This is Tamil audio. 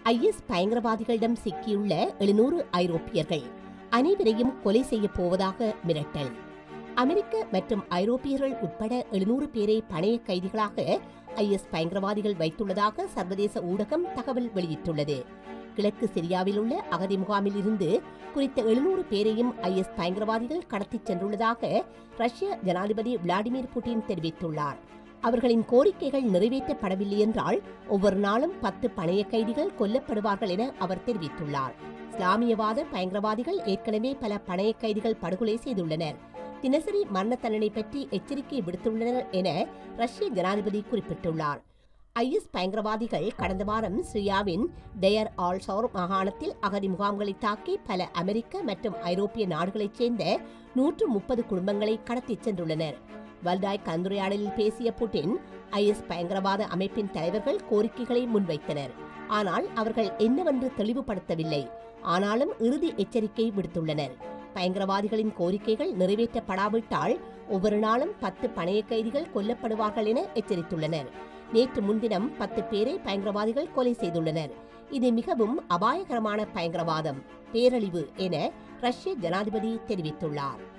ஐஎஸ் பயங்கரவாதிகளிடம் சிக்கியுள்ள எழுநூறு ஐரோப்பியர்கள் அனைவரையும் கொலை செய்யப் போவதாக மிரட்டல் அமெரிக்க மற்றும் ஐரோப்பியர்கள் உட்பட எழுநூறு பேரை பணைய கைதிகளாக ஐஎஸ் பயங்கரவாதிகள் வைத்துள்ளதாக சர்வதேச ஊடகம் தகவல் வெளியிட்டுள்ளது கிழக்கு சிரியாவில் உள்ள அகதி முகாமில் இருந்து குறித்த எழுநூறு பேரையும் ஐஎஸ் பயங்கரவாதிகள் கடத்திச் சென்றுள்ளதாக ரஷ்ய ஜனாதிபதி விளாடிமிர் புட்டின் தெரிவித்துள்ளார் அவர்களின் கோரிக்கைகள் நிறைவேற்றப்படவில்லை என்றால் ஒவ்வொரு நாளும் பத்து பணைய கைதிகள் கொல்லப்படுவார்கள் என அவர் தெரிவித்துள்ளார் இஸ்லாமியவாத பயங்கரவாதிகள் ஏற்கனவே பல பணைய கைதிகள் படுகொலை செய்துள்ளனர் தினசரி மரண தண்டனை பற்றி எச்சரிக்கை விடுத்துள்ளனர் என ரஷ்ய ஜனாதிபதி குறிப்பிட்டுள்ளார் ஐஎஸ் பயங்கரவாதிகள் கடந்த வாரம் சிரியாவின் டெயர் ஆல்சோர் மாகாணத்தில் அகதி முகாம்களை தாக்கி பல அமெரிக்க மற்றும் ஐரோப்பிய நாடுகளைச் சேர்ந்த நூற்று முப்பது குடும்பங்களை கடத்திச் சென்றுள்ளனர் வல்டாய் கலந்துரையாடலில் பேசிய புட்டின் ஐஎஸ் பயங்கரவாத அமைப்பின் தலைவர்கள் கோரிக்கைகளை முன்வைத்தனர் ஆனால் அவர்கள் என்னவென்று தெளிவுபடுத்தவில்லை ஆனாலும் இறுதி எச்சரிக்கை விடுத்துள்ளனர் பயங்கரவாதிகளின் கோரிக்கைகள் நிறைவேற்றப்படாவிட்டால் ஒவ்வொரு நாளும் பத்து பணைய கைதிகள் கொல்லப்படுவார்கள் என எச்சரித்துள்ளனர் நேற்று முன்தினம் பத்து பேரை பயங்கரவாதிகள் கொலை செய்துள்ளனர் இது மிகவும் அபாயகரமான பயங்கரவாதம் பேரழிவு என ரஷ்ய ஜனாதிபதி தெரிவித்துள்ளார்